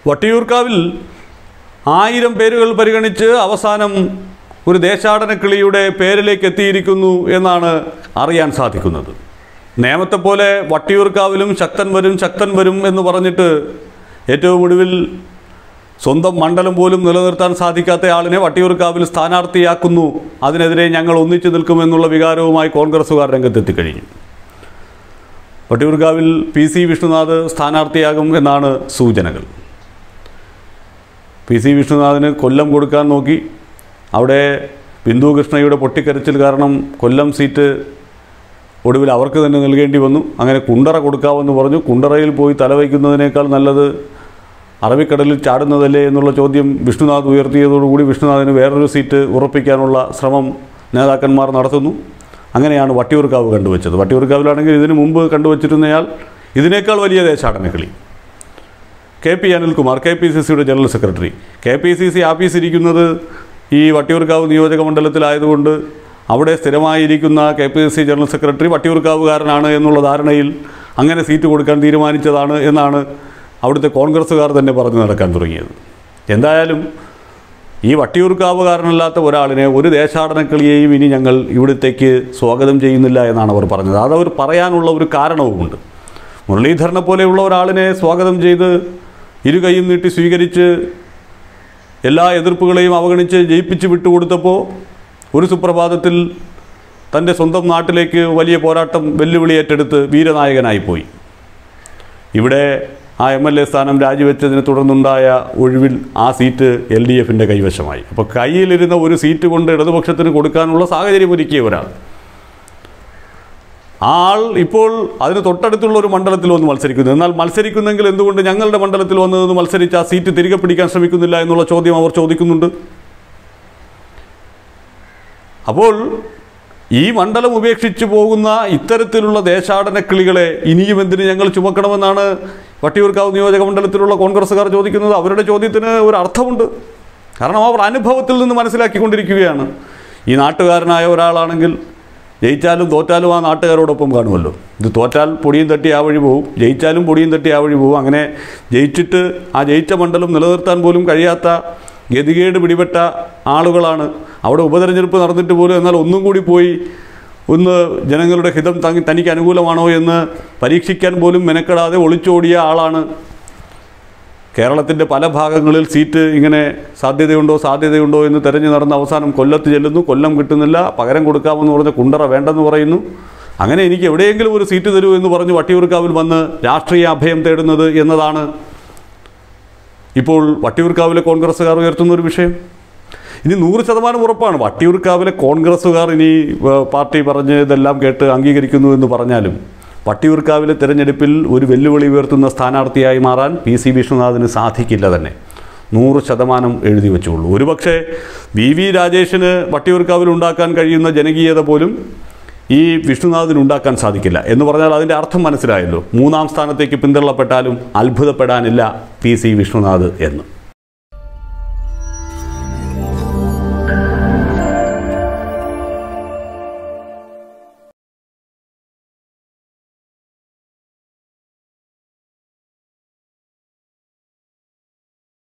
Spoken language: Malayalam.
വട്ടിയൂർക്കാവിൽ ആയിരം പേരുകൾ പരിഗണിച്ച് അവസാനം ഒരു ദേശാടന കിളിയുടെ പേരിലേക്ക് എത്തിയിരിക്കുന്നു എന്നാണ് അറിയാൻ സാധിക്കുന്നത് നേമത്തെ പോലെ വട്ടിയൂർക്കാവിലും ശക്തൻ വരും ശക്തൻ വരും എന്ന് പറഞ്ഞിട്ട് ഏറ്റവും ഒടുവിൽ സ്വന്തം മണ്ഡലം പോലും നിലനിർത്താൻ സാധിക്കാത്ത ആളിനെ വട്ടിയൂർക്കാവിൽ സ്ഥാനാർത്ഥിയാക്കുന്നു അതിനെതിരെ ഞങ്ങൾ ഒന്നിച്ചു നിൽക്കുമെന്നുള്ള വികാരവുമായി കോൺഗ്രസ്സുകാർ രംഗത്തെത്തിക്കഴിഞ്ഞു വട്ടിയൂർക്കാവിൽ പി സി വിഷ്ണുനാഥ് സ്ഥാനാർത്ഥിയാകും എന്നാണ് സൂചനകൾ പി സി വിഷ്ണുനാഥിന് കൊല്ലം കൊടുക്കാൻ നോക്കി അവിടെ ബിന്ദു കൃഷ്ണയുടെ പൊട്ടിക്കരച്ചിൽ കാരണം കൊല്ലം സീറ്റ് ഒടുവിൽ അവർക്ക് തന്നെ നൽകേണ്ടി വന്നു അങ്ങനെ കുണ്ടറ കൊടുക്കാമെന്ന് പറഞ്ഞു കുണ്ടറയിൽ പോയി തലവയ്ക്കുന്നതിനേക്കാൾ നല്ലത് അറബിക്കടലിൽ ചാടുന്നതല്ലേ എന്നുള്ള ചോദ്യം വിഷ്ണുനാഥ് ഉയർത്തിയതോടുകൂടി വിഷ്ണുനാഥിന് വേറൊരു സീറ്റ് ഉറപ്പിക്കാനുള്ള ശ്രമം നേതാക്കന്മാർ നടത്തുന്നു അങ്ങനെയാണ് വട്ടിയൂർക്കാവ് കണ്ടുവച്ചത് വട്ടിയൂർക്കാവിലാണെങ്കിൽ ഇതിനു മുമ്പ് കണ്ടുവച്ചിരുന്നയാൾ ഇതിനേക്കാൾ വലിയ ദേശാടന കളി K P Anilkumar K P C സിയുടെ general secretary K P C C office ഇരിക്കുന്നത് ഈ വട്ടിയൂർക്കാവ് നിയോജക മണ്ഡലത്തിലായതുകൊണ്ട് അവിടെ സ്ഥിരമായിരിക്കുന്ന K P C C general secretary വട്ടിയൂർക്കാവുകാരനാണ് എന്നുള്ള ധാരണയിൽ അങ്ങനെ സീറ്റ് കൊടുക്കാൻ തീരുമാനിച്ചതാണ് എന്നാണ് അവിടുത്തെ കോൺഗ്രസ്സുകാർ തന്നെ പറഞ്ഞു നടക്കാൻ തുടങ്ങിയത് എന്തായാലും ഈ വട്ടിയൂർക്കാവുകാരനല്ലാത്ത ഒരാളിനെ ഒരു ദേശാടനക്കളിയെയും ഇനി ഞങ്ങൾ ഇവിടത്തേക്ക് സ്വാഗതം ചെയ്യുന്നില്ല എന്നാണ് അവർ പറഞ്ഞത് അതവർ പറയാനുള്ള ഒരു കാരണവുമുണ്ട് മുരളീധരനെ പോലെയുള്ള ഒരാളിനെ സ്വാഗതം ചെയ്ത് ഇരു കൈയും നീട്ടി സ്വീകരിച്ച് എല്ലാ എതിർപ്പുകളെയും അവഗണിച്ച് ജയിപ്പിച്ച് വിട്ടുകൊടുത്തപ്പോൾ ഒരു സുപ്രഭാതത്തിൽ തൻ്റെ സ്വന്തം നാട്ടിലേക്ക് വലിയ പോരാട്ടം വെല്ലുവിളി ഏറ്റെടുത്ത് വീരനായകനായിപ്പോയി ഇവിടെ ആ എം എൽ എ സ്ഥാനം രാജിവെച്ചതിനെ തുടർന്നുണ്ടായ ഒഴിവിൽ ആ സീറ്റ് എൽ ഡി എഫിൻ്റെ കൈവശമായി അപ്പോൾ കയ്യിലിരുന്ന ഒരു സീറ്റ് കൊണ്ട് ഇടതുപക്ഷത്തിന് കൊടുക്കാനുള്ള സാഹചര്യം ഒരുക്കിയ ഒരാൾ ആ ആൾ ഇപ്പോൾ അതിന് തൊട്ടടുത്തുള്ള ഒരു മണ്ഡലത്തിൽ വന്ന് മത്സരിക്കുന്നു എന്നാൽ മത്സരിക്കുന്നെങ്കിൽ എന്തുകൊണ്ട് ഞങ്ങളുടെ മണ്ഡലത്തിൽ വന്ന് നിന്ന് മത്സരിച്ച് ആ സീറ്റ് തിരികെ പിടിക്കാൻ ശ്രമിക്കുന്നില്ല എന്നുള്ള ചോദ്യം അവർ ചോദിക്കുന്നുണ്ട് അപ്പോൾ ഈ മണ്ഡലം ഉപേക്ഷിച്ച് പോകുന്ന ഇത്തരത്തിലുള്ള ദേശാടന കിളികളെ ഇനിയും എന്തിന് ഞങ്ങൾ ചുമക്കണമെന്നാണ് വട്ടിയൂർക്കാവ് നിയോജക മണ്ഡലത്തിലുള്ള കോൺഗ്രസ്സുകാർ ചോദിക്കുന്നത് അവരുടെ ചോദ്യത്തിന് ഒരു അർത്ഥമുണ്ട് കാരണം അവർ അനുഭവത്തിൽ നിന്ന് മനസ്സിലാക്കിക്കൊണ്ടിരിക്കുകയാണ് ഈ നാട്ടുകാരനായ ഒരാളാണെങ്കിൽ ജയിച്ചാലും തോറ്റാലും ആ നാട്ടുകാരോടൊപ്പം കാണുമല്ലോ ഇത് തോറ്റാൽ പൊടിയും തട്ടി ആ വഴി പോകും ജയിച്ചാലും പൊടിയും തട്ടി ആ വഴി പോകും അങ്ങനെ ജയിച്ചിട്ട് ആ ജയിച്ച മണ്ഡലം നിലനിർത്താൻ പോലും കഴിയാത്ത ഗതികേട് പിടിപെട്ട ആളുകളാണ് അവിടെ ഉപതെരഞ്ഞെടുപ്പ് നടന്നിട്ട് പോലും എന്നാൽ ഒന്നും കൂടി പോയി ഒന്ന് ജനങ്ങളുടെ ഹിതം തങ്ങി തനിക്ക് അനുകൂലമാണോ എന്ന് പരീക്ഷിക്കാൻ പോലും മെനക്കെടാതെ ഒളിച്ചോടിയ ആളാണ് കേരളത്തിൻ്റെ പല ഭാഗങ്ങളിൽ സീറ്റ് ഇങ്ങനെ സാധ്യതയുണ്ടോ സാധ്യതയുണ്ടോ എന്ന് തെരഞ്ഞു നടന്ന അവസാനം കൊല്ലത്ത് ചെല്ലുന്നു കൊല്ലം കിട്ടുന്നില്ല പകരം കൊടുക്കാമെന്ന് പറഞ്ഞ് കുണ്ടറ വേണ്ടെന്ന് പറയുന്നു അങ്ങനെ എനിക്ക് എവിടെയെങ്കിലും ഒരു സീറ്റ് തരൂ എന്ന് പറഞ്ഞ് വട്ടിയൂർക്കാവിൽ വന്ന് രാഷ്ട്രീയ അഭയം തേടുന്നത് എന്നതാണ് ഇപ്പോൾ വട്ടിയൂർക്കാവിലെ കോൺഗ്രസ്സുകാർ ഉയർത്തുന്ന ഒരു വിഷയം ഇനി നൂറ് ശതമാനം ഉറപ്പാണ് വട്ടിയൂർക്കാവിലെ കോൺഗ്രസ്സുകാർ ഇനി ഏഹ്, പാർട്ടി പറഞ്ഞ് ഇതെല്ലാം കേട്ട് അംഗീകരിക്കുന്നു എന്ന് പറഞ്ഞാലും വട്ടിയൂർക്കാവിലെ തിരഞ്ഞെടുപ്പിൽ ഒരു വെല്ലുവിളി ഉയർത്തുന്ന സ്ഥാനാർത്ഥിയായി മാറാൻ പി സി വിഷ്ണുനാഥിന് സാധിക്കില്ല തന്നെ നൂറ് ശതമാനം എഴുതി വെച്ചുള്ളൂ ഒരുപക്ഷെ വി വി രാജേഷിന് വട്ടിയൂർക്കാവിൽ ഉണ്ടാക്കാൻ കഴിയുന്ന ജനകീയത പോലും ഈ വിഷ്ണുനാഥിന് ഉണ്ടാക്കാൻ സാധിക്കില്ല എന്ന് പറഞ്ഞാൽ അതിൻ്റെ അർത്ഥം മനസ്സിലായല്ലോ മൂന്നാം സ്ഥാനത്തേക്ക് പിന്തള്ളപ്പെട്ടാലും അത്ഭുതപ്പെടാനില്ല പി സി വിഷ്ണുനാഥ് എന്ന്